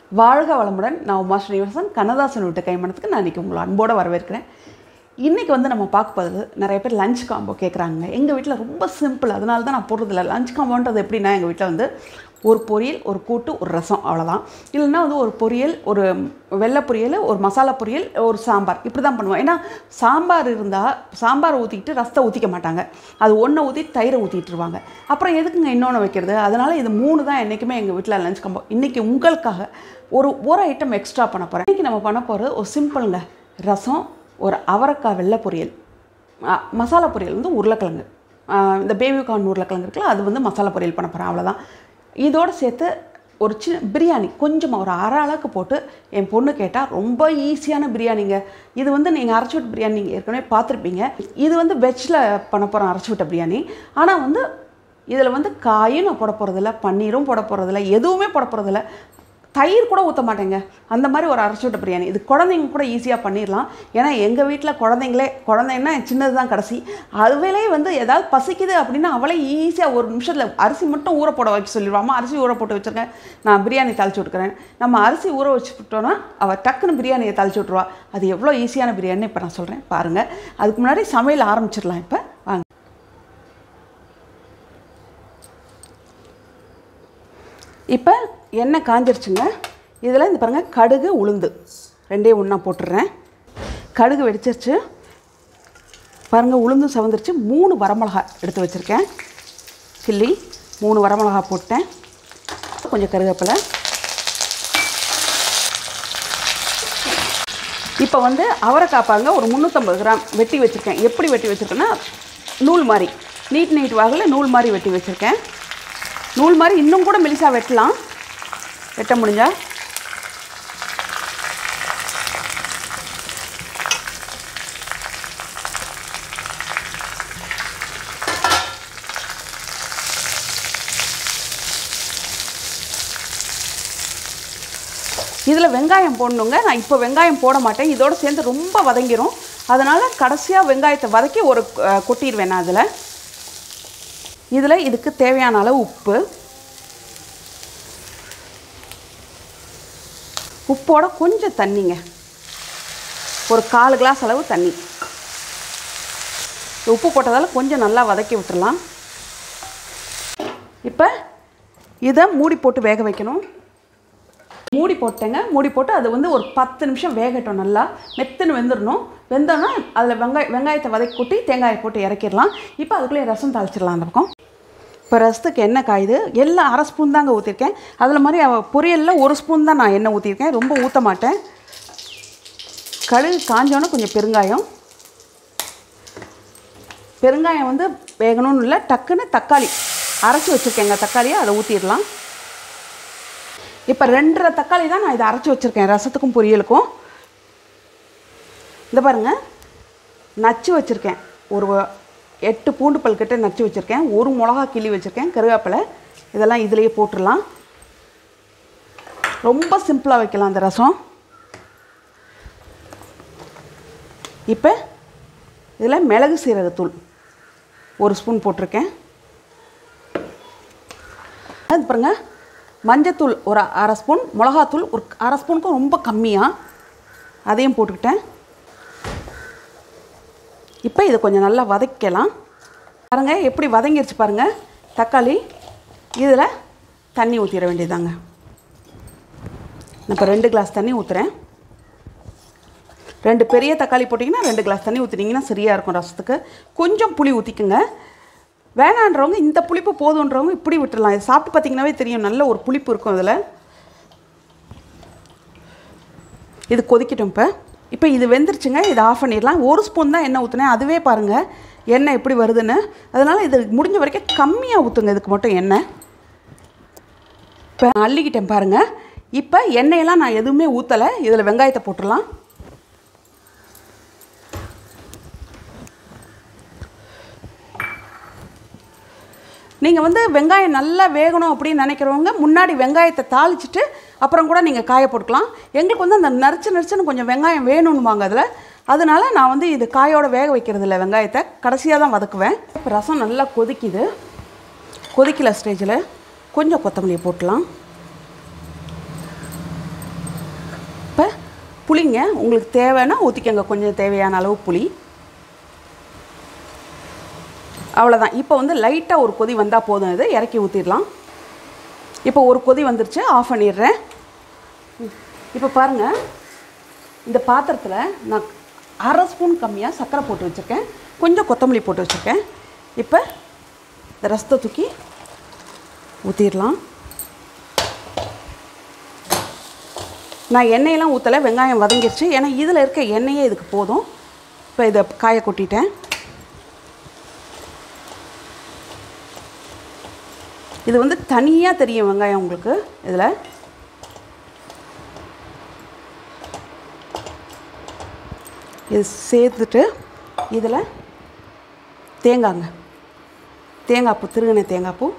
வாழ்க வளமுடன் நான் உமா ஸ்ரீனிவாசன் கண்ணதாசன் விட்டு கைமணத்துக்கு நான் இன்றைக்கி உங்களை அன்போடு வரவேற்கிறேன் இன்றைக்கி வந்து நம்ம பார்க்க போகிறது நிறைய பேர் லஞ்ச் காம்போ கேட்குறாங்க எங்கள் வீட்டில் ரொம்ப சிம்பிள் அதனால தான் நான் போடுறதில்ல லஞ்ச் காம்போன்றது எப்படின்னா எங்கள் வீட்டில் வந்து ஒரு பொரியல் ஒரு கூட்டு ஒரு ரசம் அவ்வளோதான் இல்லைன்னா வந்து ஒரு பொரியல் ஒரு வெள்ளை பொரியல் ஒரு மசாலா பொரியல் ஒரு சாம்பார் இப்படி தான் பண்ணுவோம் ஏன்னா சாம்பார் இருந்தால் சாம்பார் ஊற்றிக்கிட்டு ரசத்தை ஊற்றிக்க மாட்டாங்க அது ஒன்றை ஊற்றி தயிரை ஊற்றிட்டுருவாங்க அப்புறம் எதுக்குங்க இன்னொன்று வைக்கிறது அதனால் இது மூணு தான் என்றைக்குமே எங்கள் வீட்டில் லஞ்ச் காம்போ இன்றைக்கி உங்களுக்காக ஒரு ஒரு ஐட்டம் எக்ஸ்ட்ரா பண்ண போகிறேன் இன்றைக்கி நம்ம பண்ண போகிறது ஒரு சிம்பிளுங்க ரசம் ஒரு அவரைக்காய் வெள்ளை பொரியல் ஆ, மசாலா பொரியல் வந்து உருளைக்கிழங்கு ஆ, இந்த பேபி கார்ன் உருளைக்கிழங்கு இருக்குல்ல அது வந்து மசாலா பொரியல் பண்ண போகிறேன் அவ்வளோதான் இதோடு சேர்த்து ஒரு சின்ன பிரியாணி கொஞ்சமாக ஒரு அரை அளவுக்கு போட்டு என் பொண்ணு கேட்டால் ரொம்ப ஈஸியான பிரியாணிங்க இது வந்து நீங்கள் அரைச்சி விட்ட பிரியாணி நீங்கள் ஏற்கனவே பார்த்துருப்பீங்க இது வந்து வெஜ்ஜில் பண்ண போகிறோம் அரைச்சி விட்ட பிரியாணி ஆனால் வந்து இதில் வந்து காயும் நான் போட போகிறதில்ல பன்னீரும் போட போகிறதில்ல எதுவுமே போட போகிறதில்ல தயிர் கூட ஊற்ற மாட்டேங்க அந்த மாதிரி ஒரு அரைச்சி விட்ட பிரியாணி இது குழந்தைங்க கூட ஈஸியாக பண்ணிடலாம் ஏன்னா எங்கள் வீட்டில் குழந்தைங்களே குழந்தைங்கன்னா சின்னது தான் கடைசி அதுவேலே வந்து ஏதாவது பசிக்குது அப்படின்னா அவளே ஈஸியாக ஒரு நிமிஷத்தில் அரிசி மட்டும் ஊற போட வைக்க சொல்லிடுவாமா அரிசி ஊற போட்டு வச்சுருக்கேன் நான் பிரியாணி தாளிச்சு விட்டுக்கிறேன் நம்ம அரிசி ஊற வச்சுட்டோன்னா அவள் டக்குன்னு பிரியாணியை தாளிச்சு விட்ருவா அது எவ்வளோ ஈஸியான பிரியாணி இப்போ நான் சொல்கிறேன் பாருங்கள் அதுக்கு முன்னாடி சமையல் ஆரம்பிச்சிடலாம் இப்போ வாங்க இப்போ எண்ணெய் காஞ்சிருச்சுங்க இதில் இந்த பாருங்கள் கடுகு உளுந்து ரெண்டையும் ஒன்றா போட்டுடுறேன் கடுகு வெடிச்சிருச்சு பாருங்கள் உளுந்து சவந்துருச்சு மூணு வரமிளகா எடுத்து வச்சுருக்கேன் கிள்ளி மூணு வரமிளகா போட்டேன் கொஞ்சம் கருவேப்பிலை இப்போ வந்து அவரைக்காய் பாருங்க ஒரு முந்நூற்றம்பது கிராம் வெட்டி வச்சுருக்கேன் எப்படி வெட்டி வச்சுருக்கேன்னா நூல் மாதிரி நீட் நீட் வாகில் நூல் மாதிரி வெட்டி வச்சுருக்கேன் நூல் மாதிரி இன்னும் கூட மெலிசா வெட்டலாம் வெட்ட முடிஞ்சா இதில் வெங்காயம் போடணுங்க நான் இப்போ வெங்காயம் போட மாட்டேன் இதோட சேர்ந்து ரொம்ப வதங்கிரும் அதனால் கடைசியாக வெங்காயத்தை வதக்கி ஒரு அஹ், கொட்டிடுவேன் நான் அதில் இதில் இதுக்கு தேவையான அளவு உப்பு உப்போட கொஞ்சம் தண்ணிங்க ஒரு கால் கிளாஸ் அளவு தண்ணி உப்பு போட்டதால் கொஞ்சம் நல்லா வதக்கி விட்டுறலாம் இப்போ இதை மூடி போட்டு வேக வைக்கணும் மூடி போட்டேங்க மூடி போட்டு அது வந்து ஒரு பத்து நிமிஷம் வேகட்டும் நல்லா மெத்துன்னு வெந்துடணும் வெந்தோன்னா அதில் வெங்காய வெங்காயத்தை வதக்கி கொட்டி தேங்காயை போட்டு இறக்கிடலாம் இப்போ அதுக்குள்ளே ரசம் தாளிச்சிடலாம் அந்த பக்கம் இப்போ ரசத்துக்கு எண்ணெய் காயுது எல்லாம் அரை ஸ்பூன் தாங்க ஊற்றிருக்கேன் அதில் மாதிரி அவ பொரியலில் ஒரு ஸ்பூன் தான் நான் எண்ணெய் ஊற்றிருக்கேன் ரொம்ப ஊற்ற மாட்டேன் கடுகு காஞ்சோன்னே கொஞ்சம் பெருங்காயம் பெருங்காயம் வந்து வேகணும்னு இல்லை டக்குன்னு தக்காளி அரைச்சி வச்சுருக்கேங்க தக்காளியை அதை ஊற்றிடலாம் இப்போ ரெண்டரை தக்காளி தான் நான் இதை அரைச்சி வச்சுருக்கேன் ரசத்துக்கும் பொரியலுக்கும் இந்த பாருங்க நச்சு வச்சுருக்கேன் ஒரு எட்டு பூண்டு பல் கிட்ட நச்சு வச்சுருக்கேன் ஒரு மிளகா கிள்ளி வச்சுருக்கேன் கருவேப்பிலை இதெல்லாம் இதிலேயே போட்டுடலாம் ரொம்ப சிம்பிளாக வைக்கலாம் அந்த ரசம் இப்போ இதில் மிளகு சீரகத்தூள் ஒரு ஸ்பூன் போட்டிருக்கேன் அது பாருங்க மஞ்சத்தூள் ஒரு அரை ஸ்பூன் மிளகாத்தூள் ஒரு அரை ஸ்பூனுக்கும் ரொம்ப கம்மியாக அதையும் போட்டுக்கிட்டேன் இப்போ இதை கொஞ்சம் நல்லா வதக்கலாம் பாருங்க எப்படி வதங்கிருச்சு பாருங்க தக்காளி இதில் தண்ணி ஊற்றிட வேண்டியதாங்க நான் இப்போ ரெண்டு கிளாஸ் தண்ணி ஊற்றுறேன் ரெண்டு பெரிய தக்காளி போட்டிங்கன்னா ரெண்டு கிளாஸ் தண்ணி ஊற்றினீங்கன்னா சரியாக இருக்கும் ரசத்துக்கு கொஞ்சம் புளி ஊற்றிக்குங்க வேணான்றவங்க இந்த புளிப்பு போதுன்றவங்க இப்படி விட்டுறலாம் இது சாப்பிட்டு பார்த்தீங்கன்னாவே தெரியும் நல்ல ஒரு புளிப்பு இருக்கும் இதில் இது கொதிக்கட்டும் இப்போ இப்போ இது வெந்துருச்சுங்க இதை ஆஃப் பண்ணிடலாம் ஒரு ஸ்பூன் தான் எண்ணெய் ஊற்றுனேன் அதுவே பாருங்கள் எண்ணெய் எப்படி வருதுன்னு அதனால் இது முடிஞ்ச வரைக்கும் கம்மியாக ஊற்றுங்க இதுக்கு மட்டும் எண்ணெய் இப்போ நான் அள்ளிக்கிட்டேன் பாருங்கள் இப்போ எண்ணெயெல்லாம் நான் எதுவுமே ஊற்றலை இதில் வெங்காயத்தை போட்டுடலாம் நீங்கள் வந்து வெங்காயம் நல்லா வேகணும் அப்படின்னு நினைக்கிறவங்க முன்னாடி வெங்காயத்தை தாளிச்சிட்டு அப்புறம் கூட நீங்கள் காய போட்டுக்கலாம் எங்களுக்கு வந்து அந்த நரிச்சு நரிச்சுன்னு கொஞ்சம் வெங்காயம் வேணும்னுவாங்க அதில் அதனால நான் வந்து இது காயோட வேக வைக்கிறது இல்லை வெங்காயத்தை கடைசியாக தான் வதக்குவேன் இப்போ ரசம் நல்லா கொதிக்குது கொதிக்கல ஸ்டேஜில் கொஞ்சம் கொத்தமல்லியை போட்டலாம் புளிங்க உங்களுக்கு தேவைன்னா ஊற்றிக்கங்க கொஞ்சம் தேவையான அளவு புளி அவ்வளோதான் இப்போ வந்து லைட்டாக ஒரு கொதி வந்தால் போதும் இது இறக்கி ஊற்றிடலாம் இப்போ ஒரு கொதி வந்துருச்சு ஆஃப் பண்ணிடுறேன் இப்போ பாருங்கள் இந்த பாத்திரத்தில் நான் அரை ஸ்பூன் கம்மியாக சர்க்கரை போட்டு வச்சுருக்கேன் கொஞ்சம் கொத்தமல்லி போட்டு வச்சுருக்கேன் இப்போ இந்த ரசத்தை தூக்கி ஊற்றிடலாம் நான் எண்ணெயெல்லாம் ஊற்றலை வெங்காயம் வதங்கிருச்சு ஏன்னா இதில் இருக்க எண்ணெயே இதுக்கு போதும் இப்போ இதை காய கொட்டிட்டேன் இது வந்து தனியாக தெரியும் வெங்காயம் உங்களுக்கு இதில் இது சேர்த்துட்டு இதில் தேங்காங்க தேங்காய் பூ திருகின தேங்காய் பூ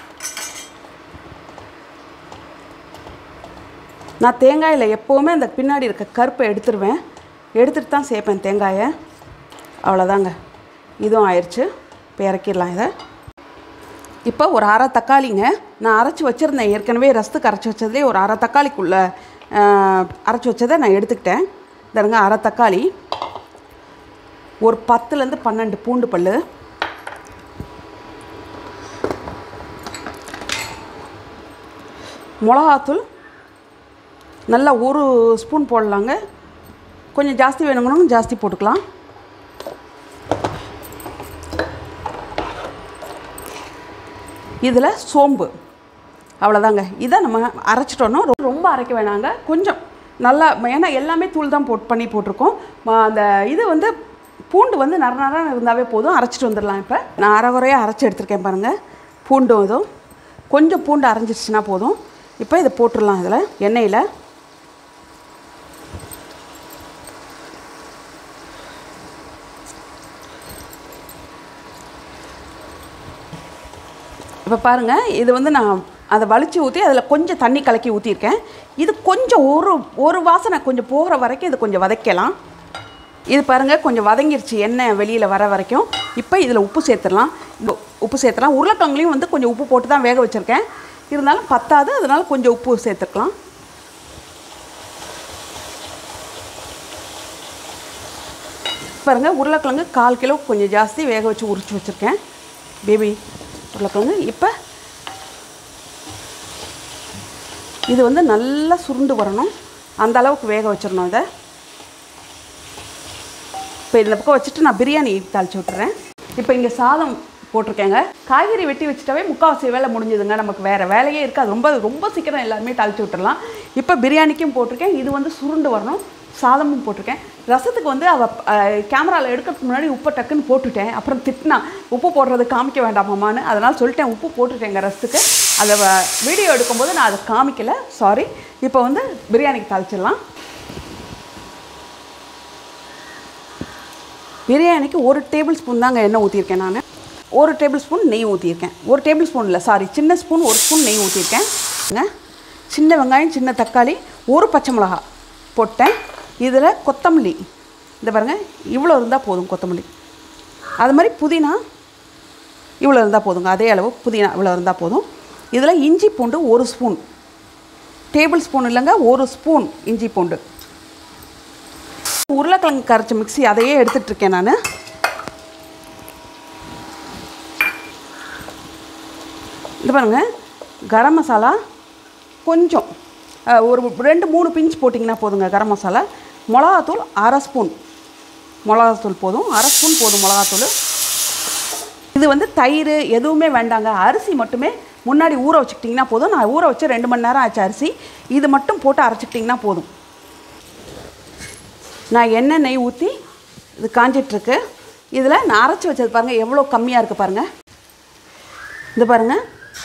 நான் தேங்காயில் எப்போவுமே அந்த பின்னாடி இருக்க கருப்பை எடுத்துருவேன் எடுத்துகிட்டு தான் சேர்ப்பேன் தேங்காயை அவ்வளோதாங்க இதுவும் ஆயிடுச்சு இப்போ இறக்கிடலாம் இதை இப்போ ஒரு அரை தக்காளிங்க நான் அரைச்சி வச்சுருந்தேன் ஏற்கனவே ரசத்துக்கு அரைச்சி வச்சதுலேயே ஒரு அரை தக்காளிக்குள்ளே அரைச்சி வச்சதை நான் எடுத்துக்கிட்டேன் தருங்க அரை தக்காளி ஒரு பத்துலேருந்து பன்னெண்டு பூண்டு பல் மிளகாத்தூள் நல்லா ஒரு ஸ்பூன் போடலாங்க கொஞ்சம் ஜாஸ்தி வேணுங்கன்னு ஜாஸ்தி போட்டுக்கலாம் இதில் சோம்பு அவ்வளோதாங்க இதை நம்ம அரைச்சிட்டோன்னா ரொ- ரொம்ப அரைக்க வேணாங்க கொஞ்சம் நல்லா ஏன்னா எல்லாமே தூள் தான் போட் பண்ணி போட்டிருக்கோம் ம- அந்த இது வந்து பூண்டு வந்து நர நரம் இருந்தாவே போதும் அரைச்சிட்டு வந்துடலாம் இப்போ நான் அரை குறையாக அரைச்சி எடுத்திருக்கேன் பாருங்கள் பூண்டும் இதுவும் கொஞ்சம் பூண்டு அரைஞ்சிருச்சுன்னா போதும் இப்போ இதை போட்டுடலாம் இதில் எண்ணெயில் இப்போ பாருங்கள் இது வந்து நான் அதை வலிச்சு ஊற்றி அதில் கொஞ்சம் தண்ணி கலக்கி ஊற்றிருக்கேன் இது கொஞ்சம் ஒரு ஒரு வாசனை கொஞ்சம் போகிற வரைக்கும் இது கொஞ்சம் வதக்கலாம் இது பாருங்கள் கொஞ்சம் வதங்கிருச்சு எண்ணெய் வெளியில் வர வரைக்கும் இப்போ இதில் உப்பு சேர்த்துடலாம் இந்த உப்பு சேர்த்துலாம் உருளைக்கிழங்குலையும் வந்து கொஞ்சம் உப்பு போட்டு தான் வேக வச்சுருக்கேன் இருந்தாலும் பத்தாது அதனால் கொஞ்சம் உப்பு சேர்த்துக்கலாம் பாருங்க உருளைக்கிழங்கு கால் கிலோ கொஞ்சம் ஜாஸ்தி வேக வச்சு உரிச்சு வச்சுருக்கேன் பேபி உருளைக்கிழங்கு இப்போ இது வந்து நல்லா சுருண்டு வரணும் அந்த அளவுக்கு வேக வச்சிடணும் இதை இப்போ இந்த பக்கம் வச்சுட்டு நான் பிரியாணி தாளிச்சு விட்டுறேன் இப்போ இங்கே சாதம் போட்டிருக்கேங்க காய்கறி வெட்டி வச்சுட்டாவே முக்கால்வாசி வேலை முடிஞ்சுதுங்க நமக்கு வேறு வேலையே இருக்காது ரொம்ப ரொம்ப சீக்கிரம் எல்லாருமே தாளிச்சு விட்டுறலாம் இப்போ பிரியாணிக்கும் போட்டிருக்கேன் இது வந்து சுருண்டு வரணும் சாதமும் போட்டிருக்கேன் ரசத்துக்கு வந்து அவள் கேமராவில் எடுக்கிறதுக்கு முன்னாடி உப்பை டக்குன்னு போட்டுட்டேன் அப்புறம் திட்டினா உப்பு போடுறது காமிக்க வேண்டாமாமான்னு அதனால் சொல்லிட்டேன் உப்பு போட்டுட்டேங்க ரசத்துக்கு அதை வீடியோ எடுக்கும்போது நான் அதை காமிக்கலை சாரி இப்போ வந்து பிரியாணிக்கு தாளிச்சிடலாம் பிரியாணிக்கு ஒரு டேபிள் ஸ்பூன் தாங்க எண்ணெய் ஊற்றிருக்கேன் நான் ஒரு டேபிள் ஸ்பூன் நெய் ஊற்றிருக்கேன் ஒரு டேபிள் ஸ்பூன் இல்லை சாரி சின்ன ஸ்பூன் ஒரு ஸ்பூன் நெய் ஊற்றிருக்கேன் ங்க. சின்ன வெங்காயம் சின்ன தக்காளி ஒரு பச்சை மிளகா போட்டேன் இதில் கொத்தமல்லி இந்த பாருங்கள் இவ்வளோ இருந்தால் போதும் கொத்தமல்லி அது மாதிரி புதினா இவ்வளோ இருந்தால் போதுங்க அதே அளவு புதினா இவ்வளோ இருந்தால் போதும் இதில் இஞ்சி பூண்டு ஒரு ஸ்பூன் டேபிள் ஸ்பூன் இல்லைங்க ஒரு ஸ்பூன் இஞ்சி பூண்டு உருளைக்கிழங்கு கரைச்ச மிக்ஸி அதையே எடுத்துட்டு இருக்கேன் நான் இது பாருங்க கரம் மசாலா கொஞ்சம் அஹ், ஒரு ரெண்டு மூணு பிஞ்ச் போட்டிங்கன்னா போதுங்க கரம் மசாலா மிளகாத்தூள் அரை ஸ்பூன் மிளகாத்தூள் போதும் அரை ஸ்பூன் போதும் மிளகாத்தூள் இது வந்து தயிர் எதுவுமே வேண்டாங்க அரிசி மட்டுமே முன்னாடி ஊற வச்சுக்கிட்டிங்கன்னா போதும் நான் ஊற வச்சு ரெண்டு மணி நேரம் ஆச்சு அரிசி இது மட்டும் போட்டு அரைச்சிக்கிட்டிங்கன்னா போதும் நான் எண்ணெய் நெய் ஊற்றி இது காஞ்சிட்ருக்கு இதில் நான் அரைச்சி வச்சது பாருங்கள் எவ்வளோ கம்மியாக இருக்குது பாருங்கள் இது பாருங்கள்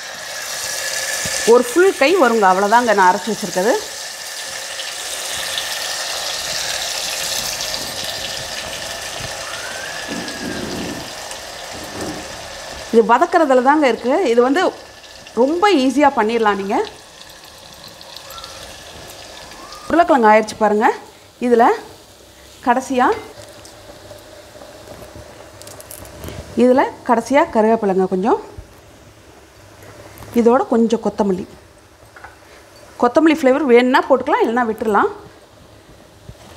ஒரு ஃபுல் கை வருங்க அவ்வளோதாங்க நான் அரைச்சி வச்சுருக்கிறது இது வதக்கிறதுல தாங்க இருக்குது இது வந்து ரொம்ப ஈஸியாக பண்ணிடலாம் நீங்கள் உருளைக்கிழங்கு ஆயிடுச்சு பாருங்கள் இதில் கடைசியாக இதில் கடைசியாக கருவேப்பிலைங்க கொஞ்சம் இதோட கொஞ்சம் கொத்தமல்லி கொத்தமல்லி ஃப்ளேவர் வேணும்னா போட்டுக்கலாம் இல்லைன்னா விட்டுறலாம்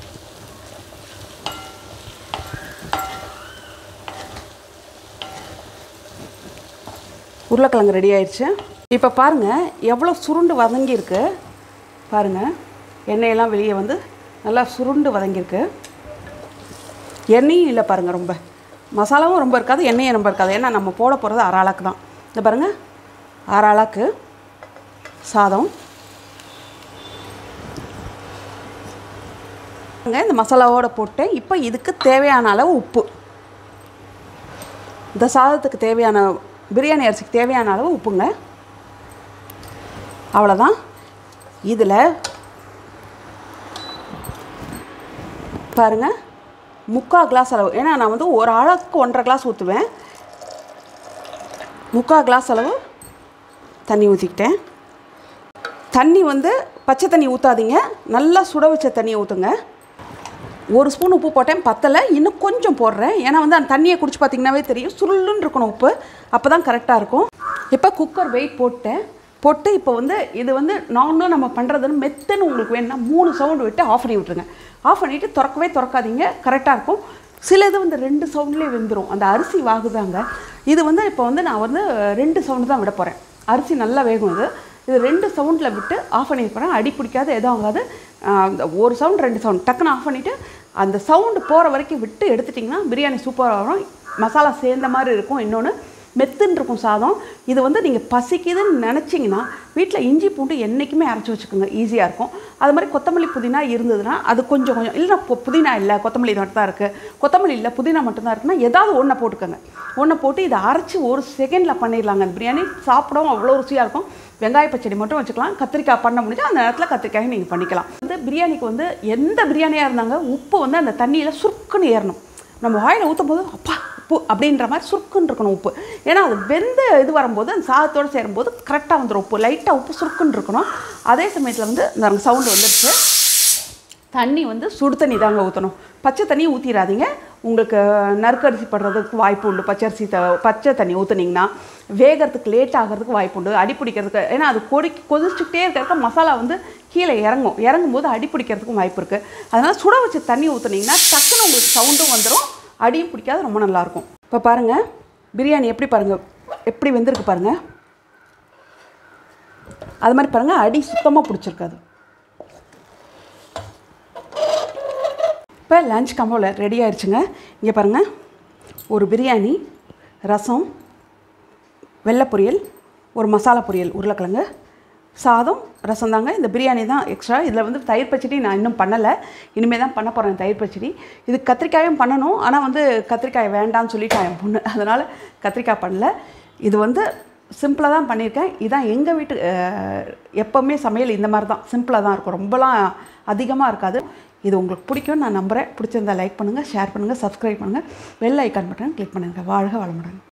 உருளைக்கிழங்கு ரெடி ஆயிடுச்சு இப்போ பாருங்கள் எவ்வளோ சுருண்டு வதங்கியிருக்கு பாருங்கள் எண்ணெயெல்லாம் வெளியே வந்து நல்லா சுருண்டு வதங்கியிருக்கு எண்ணெயும் இல்லை பாருங்கள் ரொம்ப மசாலாவும் ரொம்ப இருக்காது எண்ணெயும் ரொம்ப இருக்காது ஏன்னா நம்ம போட போகிறது அரை ஆளாக்கு தான் இந்த பாருங்கள் அரை ஆளாக்கு சாதம் பாருங்க, இந்த மசாலாவோட போட்டேன் இப்போ இதுக்கு தேவையான அளவு உப்பு இந்த சாதத்துக்கு தேவையான பிரியாணி அரிசிக்கு தேவையான அளவு உப்புங்க அவ்வளோதான் இதில் பாருங்கள் முக்கால் கிளாஸ் அளவு ஏன்னா நான் வந்து ஒரு ஆளுக்கு ஒன்றரை கிளாஸ் ஊற்றுவேன் முக்கால் கிளாஸ் அளவு தண்ணி ஊற்றிக்கிட்டேன் தண்ணி வந்து பச்சை தண்ணி ஊற்றாதீங்க நல்லா சுட வச்ச தண்ணியை ஊற்றுங்க ஒரு ஸ்பூன் உப்பு போட்டேன் பத்தலை இன்னும் கொஞ்சம் போடுறேன் ஏன்னா வந்து அந்த தண்ணியை குடிச்சு பார்த்தீங்கன்னாவே தெரியும் சுருளுன்னு இருக்கணும் உப்பு அப்போ தான் கரெக்டாக இருக்கும் இப்போ குக்கர் வெயிட் போட்டேன் போட்டு இப்போ வந்து இது வந்து நார்மலாக நம்ம பண்ணுறதுன்னு மெத்துன்னு உங்களுக்கு வேணும்னா மூணு சவுண்டு விட்டு ஆஃப் பண்ணி விட்ருங்க ஆஃப் பண்ணிவிட்டு திறக்கவே திறக்காதீங்க கரெக்டாக இருக்கும் சில இது வந்து ரெண்டு சவுண்ட்லேயே வெந்துடும் அந்த அரிசி வாகுதாங்க இது வந்து இப்போ வந்து நான் வந்து ரெண்டு சவுண்டு தான் விட போகிறேன் அரிசி நல்லா வேகும் இது இது ரெண்டு சவுண்டில் விட்டு ஆஃப் பண்ணி போகிறேன் அடி பிடிக்காது எதுவும் ஆகாது ஆஹ் அந்த ஒரு சவுண்ட் ரெண்டு சவுண்ட் டக்குன்னு ஆஃப் பண்ணிவிட்டு அந்த சவுண்டு போகிற வரைக்கும் விட்டு எடுத்துட்டிங்கன்னா பிரியாணி சூப்பராக வரும் மசாலா சேர்ந்த மாதிரி இருக்கும் இன்னொன்று மெத்துன்னு இருக்கும் சாதம் இது வந்து நீங்கள் பசிக்குதுன்னு நினச்சிங்கன்னா வீட்டில் இஞ்சி பூண்டு என்றைக்குமே அரைச்சி வச்சுக்கோங்க ஈஸியாக இருக்கும் அது மாதிரி கொத்தமல்லி புதினா இருந்ததுன்னா அது கொஞ்சம் கொஞ்சம் இல்லைனா பொ- புதினா இல்லை கொத்தமல்லி மட்டும் தான் இருக்குது கொத்தமல்லி இல்லை புதினா மட்டும்தான் இருக்குன்னா ஏதாவது ஒன்றை போட்டுக்கோங்க ஒன்றை போட்டு இதை அரைச்சி ஒரு செகண்டில் பண்ணிடலாங்க அந்த பிரியாணி சாப்பிடவும் அவ்வளோ ருசியாக இருக்கும் வெங்காய பச்சடி மட்டும் வச்சுக்கலாம் கத்திரிக்காய் பண்ண முடிஞ்சா அந்த நேரத்தில் கத்திரிக்காயை நீங்கள் பண்ணிக்கலாம் வந்து பிரியாணிக்கு வந்து எந்த பிரியாணியாக இருந்தாங்க உப்பு வந்து அந்த தண்ணியில் சுருக்குன்னு ஏறணும் நம்ம வாயில் ஊற்றும் போது அப்பா உப்பு அப்படின்ற மாதிரி சுருக்குன்னு இருக்கணும் உப்பு ஏன்னா அது வெந்த இது வரும்போது அந்த சாதத்தோடு சேரும்போது கரெக்டாக வந்துடும் உப்பு லைட்டாக உப்பு சுருக்குன்னு இருக்கணும் அதே சமயத்தில் வந்து இந்த சவுண்டு வந்துடுச்சு தண்ணி வந்து சுடு தண்ணி தாங்க ஊற்றணும் பச்சை தண்ணி ஊற்றிடாதீங்க உங்களுக்கு நறுக்கரிசி படுறதுக்கு வாய்ப்பு உண்டு பச்சரிசி த பச்சை தண்ணி ஊற்றுனீங்கன்னா வேகிறதுக்கு லேட் ஆகிறதுக்கு வாய்ப்பு உண்டு அடி பிடிக்கிறதுக்கு ஏன்னா அது கொடி கொதிச்சுக்கிட்டே இருக்கிறக்க மசாலா வந்து கீழே இறங்கும் இறங்கும் போது அடி பிடிக்கிறதுக்கும் வாய்ப்பு இருக்குது அதனால் சுட வச்ச தண்ணி ஊற்றுனீங்கன்னா டக்குன்னு உங்களுக்கு சவுண்டும் வந்துடும் அடியும் பிடிக்காது ரொம்ப நல்லாயிருக்கும் இப்போ பாருங்கள் பிரியாணி எப்படி பாருங்கள் எப்படி வெந்திருக்கு பாருங்கள் அது மாதிரி பாருங்கள் அடி சுத்தமாக பிடிச்சிருக்காது இப்போ லஞ்ச் கம்போவில் ரெடி ஆயிடுச்சுங்க இங்கே பாருங்கள் ஒரு பிரியாணி ரசம் வெள்ளை பொரியல் ஒரு மசாலா பொரியல் உருளைக்கிழங்கு சாதம் ரசம் தாங்க இந்த பிரியாணி தான் எக்ஸ்ட்ரா இதில் வந்து தயிர் பச்சடி நான் இன்னும் பண்ணலை இனிமேல் தான் பண்ண போகிறேன் தயிர் பச்சடி இது கத்திரிக்காயும் பண்ணணும் ஆனால் வந்து கத்திரிக்காய் வேண்டாம்னு சொல்லிட்டான் என் பொண்ணு அதனால் கத்திரிக்காய் பண்ணல இது வந்து சிம்பிளாக தான் பண்ணியிருக்கேன் இதான் எங்கள் வீட்டு அஹ், எப்போவுமே சமையல் இந்த மாதிரி தான் சிம்பிளாக தான் இருக்கும் ரொம்பலாம் அதிகமாக இருக்காது இது உங்களுக்கு பிடிக்கும்னு நான் நம்புகிறேன் பிடிச்சிருந்தா லைக் பண்ணுங்கள் ஷேர் பண்ணுங்கள் சப்ஸ்கிரைப் பண்ணுங்கள் பெல் ஐக்கான் பட்டன் கிளிக் பண்ணுங்கள் வாழ்க வளமுடன்